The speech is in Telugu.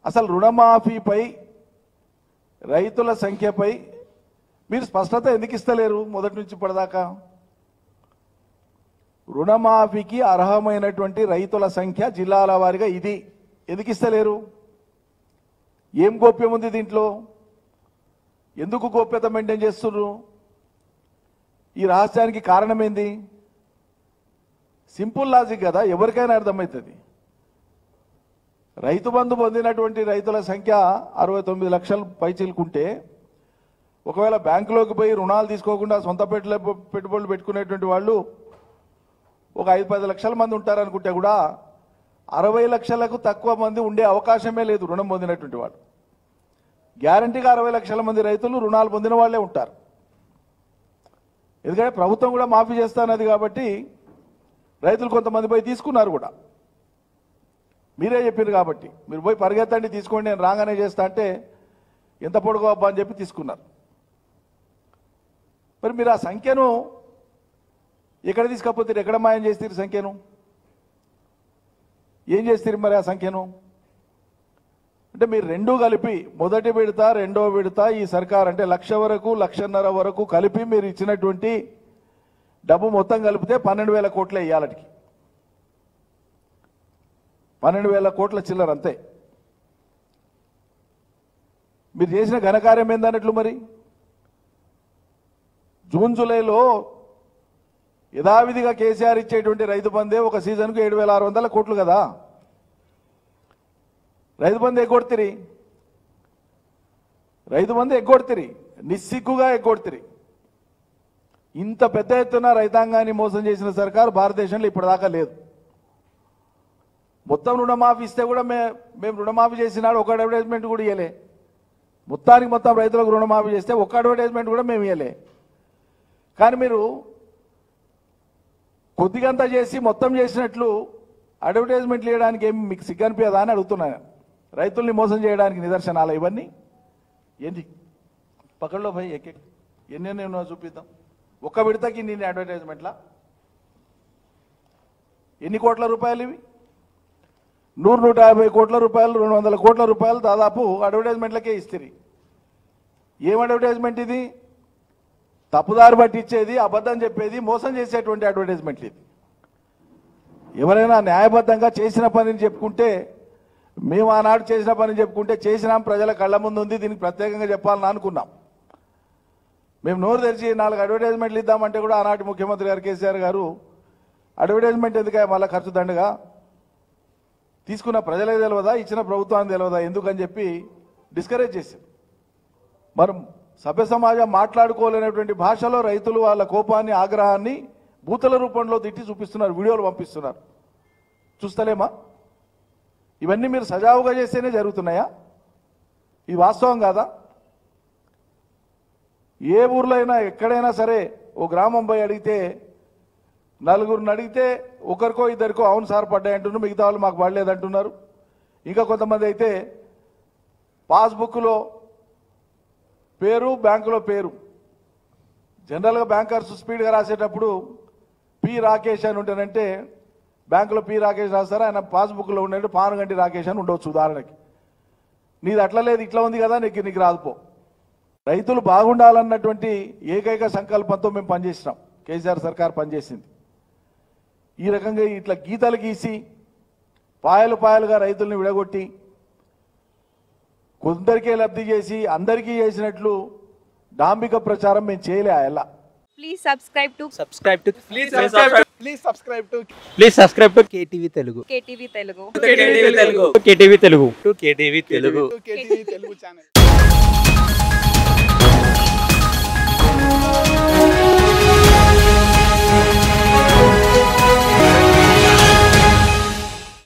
అసలు రుణమాఫీపై రైతుల సంఖ్యపై మీరు స్పష్టత ఎందుకు ఇస్తలేరు మొదటి నుంచి ఇప్పటిదాకా రుణమాఫీకి అర్హమైనటువంటి రైతుల సంఖ్య జిల్లాల వారిగా ఇది ఎందుకు ఇస్తలేరు ఏం గోప్యం ఉంది దీంట్లో ఎందుకు గోప్యత మెయింటైన్ చేస్తున్నారు ఈ రహస్యానికి కారణం ఏంది సింపుల్ లాజిక్ కదా ఎవరికైనా అర్థమవుతుంది రైతు బంధు పొందినటువంటి రైతుల సంఖ్య అరవై తొమ్మిది లక్షలు పైచిలుకుంటే ఒకవేళ బ్యాంకులోకి పోయి రుణాలు తీసుకోకుండా సొంత పెట్టుల పెట్టుబడులు పెట్టుకునేటువంటి వాళ్ళు ఒక ఐదు పది లక్షల మంది ఉంటారనుకుంటే కూడా అరవై లక్షలకు తక్కువ మంది ఉండే అవకాశమే లేదు రుణం పొందినటువంటి వాళ్ళు గ్యారంటీగా అరవై లక్షల మంది రైతులు రుణాలు పొందిన వాళ్ళే ఉంటారు ఎందుకంటే ప్రభుత్వం కూడా మాఫీ చేస్తానది కాబట్టి రైతులు కొంతమంది పోయి తీసుకున్నారు కూడా మీరే చెప్పారు కాబట్టి మీరు పోయి పరిగెత్తండి తీసుకోండి నేను రాగానే చేస్తా అంటే ఎంత పొడుగు అబ్బా అని చెప్పి తీసుకున్నారు మరి మీరు ఆ సంఖ్యను ఎక్కడ తీసుకపోతే ఎక్కడ మాయం చేస్తారు సంఖ్యను ఏం చేస్తారు మరి ఆ సంఖ్యను అంటే మీరు రెండు కలిపి మొదటి విడత రెండో విడత ఈ సర్కార్ అంటే లక్ష వరకు లక్షన్నర వరకు కలిపి మీరు ఇచ్చినటువంటి డబ్బు మొత్తం కలిపితే పన్నెండు వేల కోట్లే ఇయ్యాలటికి పన్నెండు వేల కోట్ల చిల్లర అంతే మీరు చేసిన ఘనకార్యం ఏందన్నట్లు మరి జూన్ జూలైలో యథావిధిగా కేసీఆర్ ఇచ్చేటువంటి రైతు బందే ఒక సీజన్కు ఏడు వేల ఆరు వందల కోట్లు కదా రైతు బంధు ఎగ్గొడుతుంది రైతు బంధు ఎగ్గొడుతుంది నిస్సిగ్గుగా ఎగ్గొడుతుంది ఇంత పెద్ద ఎత్తున రైతాంగాన్ని మోసం చేసిన సర్కారు భారతదేశంలో ఇప్పటిదాకా లేదు మొత్తం రుణమాఫీ ఇస్తే కూడా మే మేము రుణమాఫీ చేసినాడు ఒక అడ్వర్టైజ్మెంట్ కూడా ఇవ్వలే మొత్తానికి మొత్తం రైతులకు రుణమాఫీ చేస్తే ఒక్క అడ్వర్టైజ్మెంట్ కూడా మేము ఇవ్వలే కానీ మీరు కొద్దిగంతా చేసి మొత్తం చేసినట్లు అడ్వర్టైజ్మెంట్లు ఇవ్వడానికి ఏం మీకు సిగ్గనిపించదా అని అడుగుతున్నాను రైతుల్ని మోసం చేయడానికి నిదర్శనాలు ఇవన్నీ ఏంటి పక్కల్లో భయ్ ఎక్కే ఎన్నెన్ని ఉన్నాయో చూపిద్దాం ఒక్క విడతకి నేను అడ్వర్టైజ్మెంట్లా ఎన్ని కోట్ల రూపాయలు ఇవి నూరు నూట యాభై కోట్ల రూపాయలు రెండు వందల కోట్ల రూపాయలు దాదాపు అడ్వర్టైజ్మెంట్లకే ఇస్తుంది ఏం అడ్వర్టైజ్మెంట్ ఇది తప్పుదారి పట్టించేది అబద్ధం చెప్పేది మోసం చేసేటువంటి అడ్వర్టైజ్మెంట్లు ఇది ఎవరైనా న్యాయబద్ధంగా చేసిన పనిని చెప్పుకుంటే మేము ఆనాడు చేసిన పని చెప్పుకుంటే చేసినాం ప్రజల కళ్ళ ముందు ఉంది దీనికి ప్రత్యేకంగా చెప్పాలని అనుకున్నాం మేము నోరు తెరిచి నాలుగు అడ్వర్టైజ్మెంట్లు ఇద్దామంటే కూడా ఆనాటి ముఖ్యమంత్రి గారు కేసీఆర్ గారు అడ్వర్టైజ్మెంట్ ఎందుక మళ్ళీ ఖర్చు దండగా తీసుకున్న ప్రజలే తెలియదా ఇచ్చిన ప్రభుత్వానికి తెలియదా ఎందుకని చెప్పి డిస్కరేజ్ చేశారు మరి సభ్య సమాజం మాట్లాడుకోలేనటువంటి భాషలో రైతులు వాళ్ళ కోపాన్ని ఆగ్రహాన్ని బూతల రూపంలో తిట్టి చూపిస్తున్నారు వీడియోలు పంపిస్తున్నారు చూస్తలేమా ఇవన్నీ మీరు సజావుగా చేస్తేనే జరుగుతున్నాయా ఇది వాస్తవం కాదా ఏ ఊర్లో అయినా ఎక్కడైనా సరే ఓ గ్రామం పోయి అడిగితే నలుగురిని అడిగితే ఒకరికో ఇద్దరికో అవును సార్ పడ్డాయి అంటున్నారు మిగతా వాళ్ళు మాకు పడలేదంటున్నారు ఇంకా కొంతమంది అయితే పాస్బుక్లో పేరు బ్యాంకులో పేరు జనరల్గా బ్యాంకర్స్ స్పీడ్గా రాసేటప్పుడు పి రాకేష్ అని ఉంటానంటే బ్యాంకులో పి రాకేష్ రాస్తారు ఆయన పాస్బుక్లో ఉండే పానుగంటి రాకేష్ అని ఉండవచ్చు ఉదాహరణకి నీది అట్లా లేదు ఇట్లా ఉంది కదా నీకు నీకు రాదుపో రైతులు బాగుండాలన్నటువంటి ఏకైక సంకల్పంతో మేము పనిచేసినాం కేసీఆర్ సర్కార్ పనిచేసింది ఈ రకంగా ఇట్లా గీతలు గీసి పాయలు పాయలుగా రైతుల్ని విడగొట్టి కొందరికే లబ్ధి చేసి అందరికీ చేసినట్లు డాంబిక ప్రచారం మేము చేయలే ఆ ఎలా Please subscribe to subscribe to Please subscribe. Please subscribe to please subscribe to KTV Telugu KTV Telugu. KTV Telugu. KTV Telugu to KTV Telugu to KTV Telugu channel.